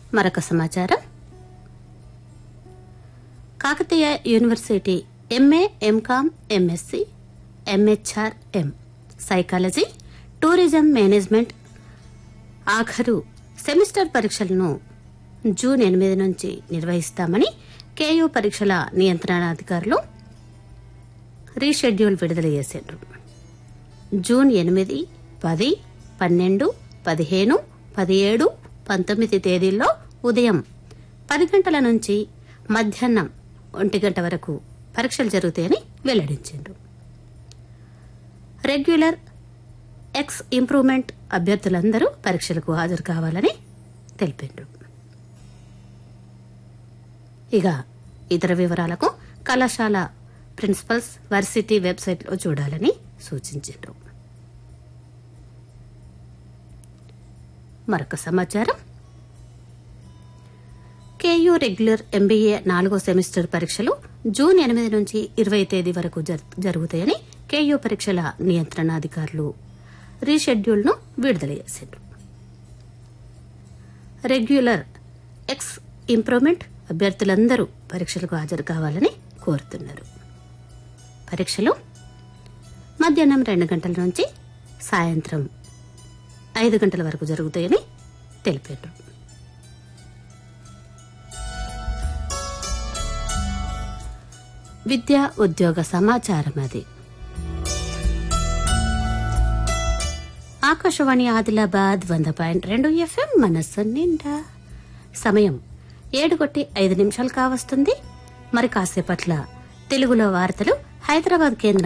మరొక సమాచారం Kakatiya university MA MCom MSc MHR M psychology tourism management ఆఖరు సెమిస్టర్ పరీక్షలను జూన్ ఎనిమిది నుంచి నిర్వహిస్తామని కేయూ పరీక్షల నియంత్రణాధికారులు రీషెడ్యూల్ విడుదల చేశారు జూన్ ఎనిమిది పది పన్నెండు పదిహేను పదిహేడు పంతొమ్మిది తేదీల్లో ఉదయం పది గంటల నుంచి మధ్యాహ్నం ఒంటి గంట వరకు పరీక్షలు జరుగుతాయని వెల్లడించారు రెగ్యులర్ ఎక్స్ ఇంప్రూవ్మెంట్ అభ్యర్థులందరూ పరీక్షలకు హాజరు కావాలని తెలిపారు ఇక ఇతర వివరాలకు కళాశాల ప్రిన్సిపల్స్ వర్సిటీ వెబ్సైట్లో చూడాలని సూచించారు మరొక సమాచారం కేయూ రెగ్యులర్ ఎంబీఏ నాలుగో సెమిస్టర్ పరీక్షలు జూన్ ఎనిమిది నుంచి ఇరవై తేదీ వరకు జరు- జరుగుతాయని కేయూ పరీక్షల నియంత్రణాధికారులు రీషెడ్యూల్ను విడుదల చేశారు రెగ్యులర్ ఎక్స్ ఇంప్రూవ్మెంట్ అభ్యర్థులందరూ పరీక్షలకు హాజరు కావాలని కోరుతున్నారు పరీక్షలు మధ్యాహ్నం రెండు గంటల నుంచి సాయంత్రం ఐదు గంటల వరకు జరుగుతాయని తెలిపారు విద్యా ఉద్యోగ సమాచారం అది ఆకాశవాణి ఆదిలాబాద్ వంద పాయింట్ రెండు ఎఫ్ఎం మనస్సు నిండా సమయం ఏడు కొట్టి ఐదు నిమిషాలు కావస్తుంది మరి కాసేపట్ల తెలుగులో వార్తలు హైదరాబాద్ కేంద్రం